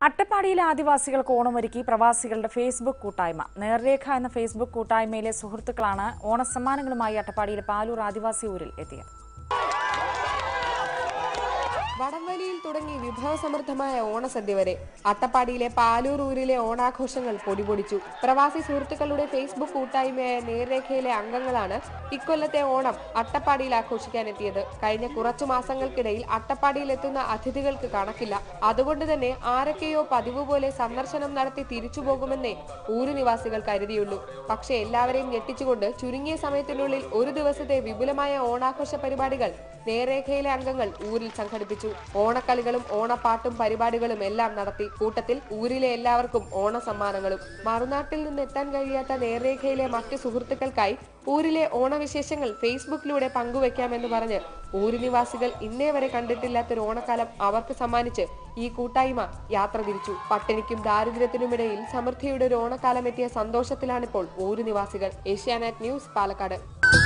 അട്ടപ്പാടിയിലെ ആദിവാസികൾക്ക് ഓണമൊരുക്കി പ്രവാസികളുടെ ഫേസ്ബുക്ക് കൂട്ടായ്മ നേർരേഖ എന്ന ഫേസ്ബുക്ക് കൂട്ടായ്മയിലെ സുഹൃത്തുക്കളാണ് ഓണസമ്മാനങ്ങളുമായി അട്ടപ്പാടിയിലെ പാലൂർ ആദിവാസി ഊരിൽ എത്തിയത് വടംവലിയിൽ തുടങ്ങി വിഭവസമൃദ്ധമായ ഓണസദ്യ വരെ അട്ടപ്പാടിയിലെ പാലൂർ ഊരിലെ ഓണാഘോഷങ്ങൾ പൊടിപൊടിച്ചു പ്രവാസി സുഹൃത്തുക്കളുടെ ഫേസ്ബുക്ക് കൂട്ടായ്മയായ നേർരേഖയിലെ അംഗങ്ങളാണ് ഇക്കൊല്ലത്തെ ഓണം അട്ടപ്പാടിയിൽ ആഘോഷിക്കാനെത്തിയത് കഴിഞ്ഞ കുറച്ചു മാസങ്ങൾക്കിടയിൽ അട്ടപ്പാടിയിൽ എത്തുന്ന അതിഥികൾക്ക് കണക്കില്ല അതുകൊണ്ട് തന്നെ ആരൊക്കെയോ പതിവ് പോലെ സന്ദർശനം നടത്തി തിരിച്ചു പോകുമെന്നേ ഊരു നിവാസികൾ കരുതിയുള്ളൂ പക്ഷേ എല്ലാവരെയും ഞെട്ടിച്ചുകൊണ്ട് ചുരുങ്ങിയ സമയത്തിനുള്ളിൽ ഒരു ദിവസത്തെ വിപുലമായ ഓണാഘോഷ പരിപാടികൾ നേരേഖയിലെ അംഗങ്ങൾ ഊരിൽ സംഘടിപ്പിച്ചു ഓണക്കളികളും ഓണപ്പാട്ടും പരിപാടികളും എല്ലാം നടത്തി കൂട്ടത്തിൽ ഊരിലെ എല്ലാവർക്കും ഓണ സമ്മാനങ്ങളും മറുനാട്ടിൽ നിന്ന് എത്താൻ കഴിയാത്ത നേർരേഖയിലെ മറ്റു സുഹൃത്തുക്കൾക്കായി ഊരിലെ ഓണവിശേഷങ്ങൾ ഫേസ്ബുക്കിലൂടെ പങ്കുവെക്കാമെന്ന് പറഞ്ഞ് ഊരു നിവാസികൾ ഇന്നേ വരെ കണ്ടിട്ടില്ലാത്തൊരു ഓണക്കാലം അവർക്ക് സമ്മാനിച്ച് ഈ കൂട്ടായ്മ യാത്ര തിരിച്ചു പട്ടിണിക്കും ദാരിദ്ര്യത്തിനുമിടയിൽ സമൃദ്ധിയുടെ ഒരു ഓണക്കാലം എത്തിയ സന്തോഷത്തിലാണിപ്പോൾ ഊരു നിവാസികൾ ഏഷ്യാനെറ്റ് ന്യൂസ് പാലക്കാട്